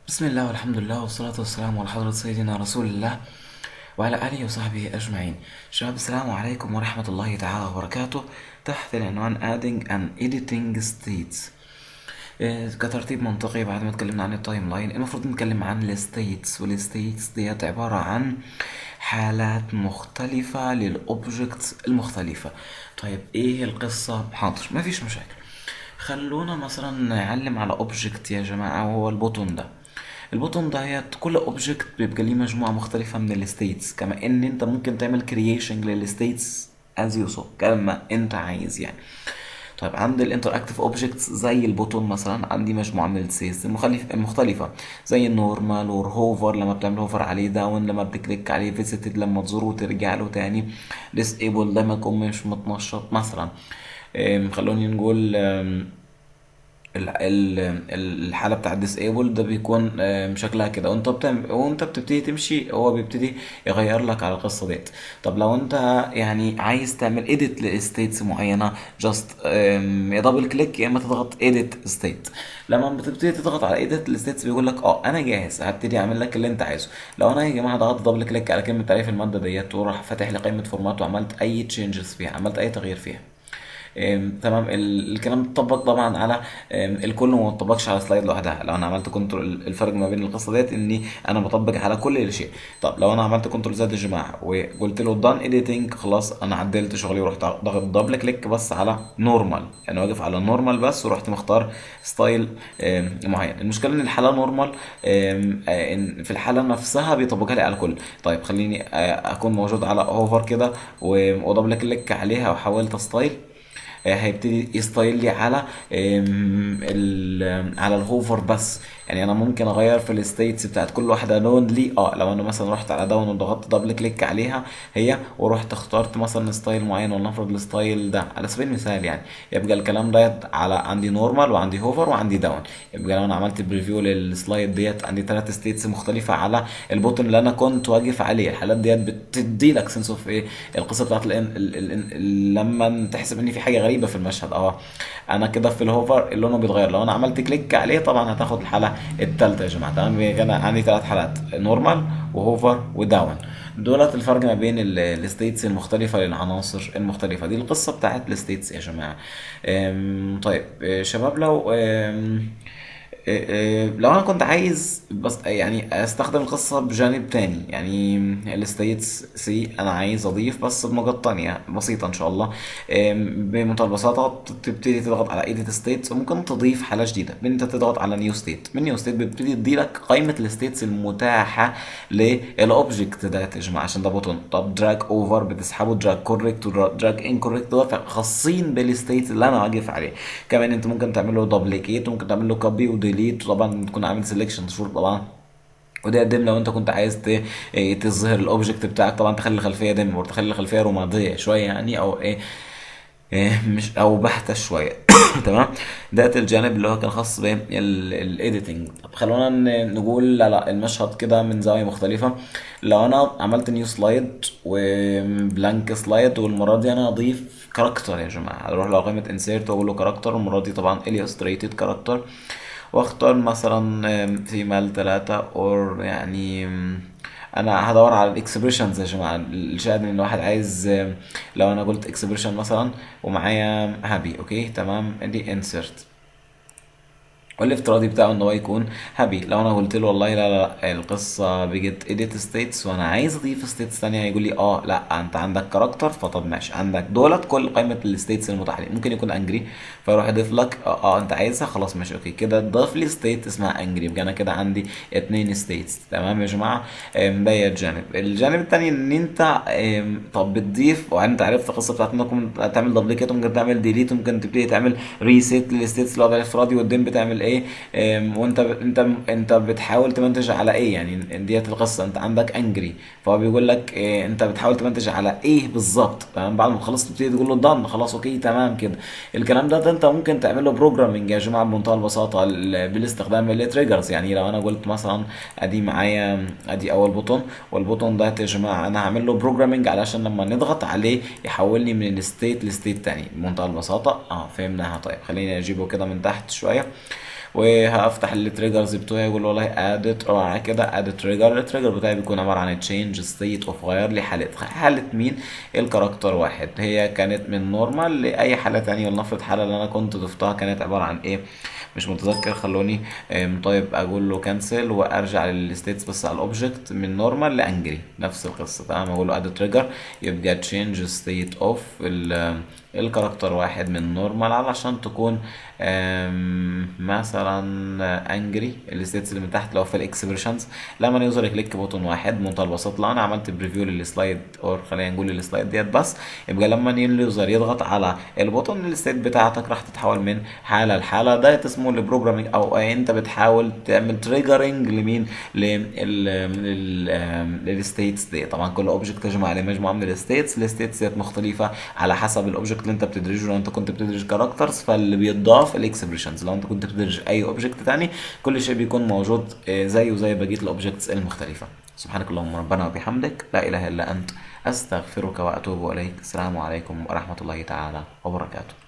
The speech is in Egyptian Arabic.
بسم الله والحمد لله والصلاة والسلام على حضرة سيدنا رسول الله وعلى آله وصحبه أجمعين شباب السلام عليكم ورحمة الله تعالى وبركاته تحت العنوان adding and editing states إيه، كترتيب منطقي بعد ما اتكلمنا عن التايم لاين المفروض نتكلم عن الستيتس والستيتس ديت عبارة عن حالات مختلفة للأوبجكتس المختلفة طيب ايه القصة حاضر مفيش مشاكل خلونا مثلا نعلم على اوبجكت يا جماعة وهو البوتون ده البوتون دهيت كل اوبجكت بيبقى ليه مجموعة مختلفة من الستيتس كما ان انت ممكن تعمل كرييشن للستيتس از يو سو كما انت عايز يعني طيب عند الانتراكتيف اوبجكتس زي البوتون مثلا عندي مجموعه من الستيتس المختلف المختلفه زي النورمال والهوفر لما بتعمل هوفر عليه داون لما بتكليك عليه فيزيتد لما تزوره وترجع له تاني ديسيبل لما يكون مش متنشط مثلا أم، خلوني نقول أم، ال- ال- الحاله بتاع الديسيبل ده بيكون آم، شكلها كده وانت بتعمل وانت بتبتدي تمشي هو بيبتدي يغير لك على القصه ديت طب لو انت يعني عايز تعمل اديت لستيتس معينه جاست يا دبل كليك يا اما تضغط اديت ستيت لما بتبتدي تضغط على اديت الستيتس بيقول لك اه انا جاهز هبتدي اعمل لك اللي انت عايزه لو انا يا جماعه ضغطت دبل كليك على كلمه تعريف الماده ديت وراح فاتح لي قائمه فورمات وعملت اي تشينجز فيها عملت اي تغيير فيها أم، تمام ال- الكلام اتطبق طبعا على أم، الكل وما اتطبقش على سلايد لوحدها لو انا عملت كنترول الفرق ما بين القصه ديت اني انا بطبق على كل شيء طب لو انا عملت كنترول زد يا جماعه وقلت له دان اديتنج خلاص انا عدلت شغلي ورحت ضغط دبل كليك بس على نورمال يعني واقف على نورمال بس ورحت مختار ستايل أم، معين المشكله ان الحاله نورمال إن في الحاله نفسها بيطبقها لي على الكل طيب خليني آه، اكون موجود على اوفر كده و- ودبل كليك عليها وحولت ستايل آه، هيبتدي يستايل لي على آم، ال- على الهوفر بس يعني انا ممكن اغير في الستيتس بتاعت كل واحده لون لي اه لو انا مثلا رحت على داون وضغطت دبل كليك عليها هي ورحت اخترت مثلا ستايل معين ولنفرض الستايل ده على سبيل المثال يعني يبقى الكلام ديت على عندي نورمال وعندي هوفر وعندي داون يبقى لو انا عملت بريفيو للسلايد ديت عندي ثلاث ستيتس مختلفه على البوتن اللي انا كنت واقف عليه الحالات ديت بتدي لك سنس اوف ايه القصه بتاعت ال ال ال ال لما تحسب ان في حاجه غريبه في المشهد اه انا كده في الهوفر لونه بيتغير لو انا عملت كليك عليه طبعا هتاخد الحاله الثالثه يا جماعه تمام يبقى انا عندي ثلاث حالات نورمال وهوفر وداون دولت الفرق ما بين الستيتس المختلفة للعناصر المختلفة دي القصة بتاعت الستيتس يا جماعة أم، طيب أه، شباب لو أم، أه، أه، لو انا كنت عايز بس يعني استخدم القصة بجانب تاني يعني الستيتس سي انا عايز اضيف بس بنقط تانية بسيطة ان شاء الله أم، بمنتهى البساطة تبتدي تضغط على edit states وممكن تضيف حالة جديدة بان انت تضغط على نيو ستيت من نيو ستيت بيبتدي يديلك قائمة الستيتس المتاحة للاوبجكت ده يا جماعة عشان ده بوتون طب دراج اوفر بتسحبه دراج كوريكت ودراج انكوريكت دول خاصين بالستيت اللي انا واقف عليه كمان انت ممكن تعمل له دوبليكيت وممكن تعمل له كوبي وديليت طبعا تكون عامل سيلكشن شور طبعا وده ديم لو انت كنت عايز ت- إيه تظهر الاوبجكت بتاعك طبعا تخلي الخلفيه ديم وتخلي الخلفيه رماديه شويه يعني او ايه إيه مش او بحته شويه تمام ده الجانب اللي هو كان خاص بالايديتنج طب خلونا ن- نقول لا لا المشهد كده من زاويه مختلفه لو انا عملت نيو سلايد وبلانك سلايد والمره دي انا اضيف كاركتر يا جماعه اروح على قائمه انسيرت واقول له كاركتر المره دي طبعا illustrated كاركتر واختار مثلا فيمال ثلاثة اور يعني ام، انا هدور على الاكسبريشنز يا جماعه الشاهد ان الواحد عايز ام، لو انا قلت اكسبريشن مثلا ومعايا هابي اوكي تمام دي انسرت والافتراضي بتاعه ان هو يكون هابي لو انا قلت له والله لا لا, لا القصه بيجت اديت ستيتس وانا عايز اضيف ستيتس ثانيه هيقول لي اه لا انت عندك كاركتر فطب ماشي عندك دولت كل قائمه الستيتس المتاحه لي ممكن يكون انجري فيروح يضيف لك اه, آه انت عايزها خلاص ماشي اوكي كده ضاف لي ستيت اسمها انجري يبقى انا كده عندي اتنين ستيتس تمام يا جماعه آم، ده هي الجانب الجانب الثاني ان انت آم، طب بتضيف وانت عرفت القصه بتاعت انك ممكن تعمل دبليكيت ممكن تعمل ديليت ممكن تبتدي تعمل ريسيت للستيتس اللي هو الافرادي والدين بتعمل ايه آم، وانت انت انت بتحاول تمنتج على ايه يعني ديت القصه انت عندك انجري فهو بيقول لك إيه انت بتحاول تمنتج على ايه بالظبط تمام بعد ما تخلص تبتدي تقول له دان خلاص اوكي تمام كده الكلام ده, ده انت ممكن تعمله بروجرامنج يا جماعه بمنتهى البساطه ال- بالاستخدام التريجرز يعني لو انا قلت مثلا ادي معايا ادي اول بوتون والبوتون ده يا جماعه انا هعمل له بروجرامنج علشان لما نضغط عليه يحولني من الستيت لستيت تاني بمنتهى البساطه اه فهمناها طيب خليني اجيبه كده من تحت شويه وهفتح التريجرز بتوعي واقول والله ادت او كده اد تريجر التريجر بتاعي بيكون عباره عن تشينج ستيت اوف غير لي حاله حاله مين الكاركتر واحد هي كانت من نورمال لاي حاله تانية ولنفرض حاله اللي انا كنت ضفتها كانت عباره عن ايه مش متذكر خلوني آم، طيب اقول له كانسل وارجع للستيتس بس على الاوبجكت من نورمال لانجري نفس القصه تمام اقول له اد تريجر يبقى تشينج ستيت اوف الكاركتر واحد من نورمال علشان تكون آم، مثلا انجري الستيتس اللي من تحت لو في الاكسبريشنز لما يوزر يكليك بوتون واحد بمنتهى البساطه لو انا عملت بريفيو للسلايد او خلينا نقول السلايد ديت بس يبقى لما اليوزر يضغط على البوتون الستيت بتاعتك راح تتحول من حاله لحاله ده اسمه البروجرامينج او انت بتحاول تعمل تريجرنج لمين للستيتس دي طبعا كل اوبجكت تجمع عليه مجموعه من الستيتس الستيتس ديت مختلفه على حسب الاوبجكت اللي انت بتدرجه لو انت كنت بتدرج كاركترز فاللي بيتضاف الاكسبريشنز لو انت كنت بتدرج اي اوبجكت تاني كل شيء بيكون موجود آه، زيه زي بقيه الاوبجكتس المختلفه سبحانك اللهم ربنا وبحمدك لا اله الا انت استغفرك واتوب اليك السلام عليكم ورحمه الله تعالى وبركاته